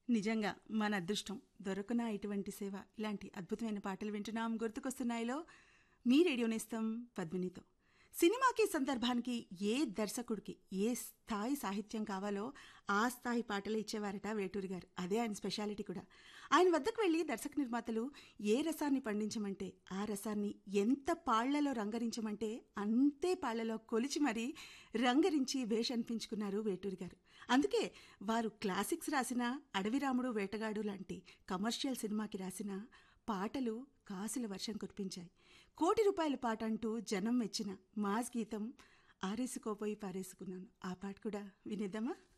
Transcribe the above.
నిజంగా మన అదృష్టం దొరకనా ఇటువంటి సేవ ఇలాంటి అద్భుతమైన పాటలు వింటున్నాం గుర్తుకొస్తున్నాయిలో మీ రేడియో నేస్తం పద్మినితో సినిమాకి సందర్భానికి ఏ దర్శకుడికి ఏ స్థాయి సాహిత్యం కావాలో ఆ స్థాయి పాటలు ఇచ్చేవారట వేటూరి గారు అదే ఆయన స్పెషాలిటీ కూడా ఆయన వద్దకు వెళ్ళి దర్శక నిర్మాతలు ఏ రసాన్ని పండించమంటే ఆ రసాన్ని ఎంత పాళ్లలో రంగరించమంటే అంతే పాళ్లలో కొలిచి మరీ రంగరించి వేష అనిపించుకున్నారు వేటూరి గారు అందుకే వారు క్లాసిక్స్ రాసిన అడవిరాముడు వేటగాడు లాంటి కమర్షియల్ సినిమాకి రాసిన పాటలు కాసుల వర్షం కురిపించాయి కోటి రూపాయల పాట అంటూ జనం మెచ్చిన మాస్ గీతం ఆరేసుకోపోయి పారేసుకున్నాను ఆ పాట కూడా వినేద్దామా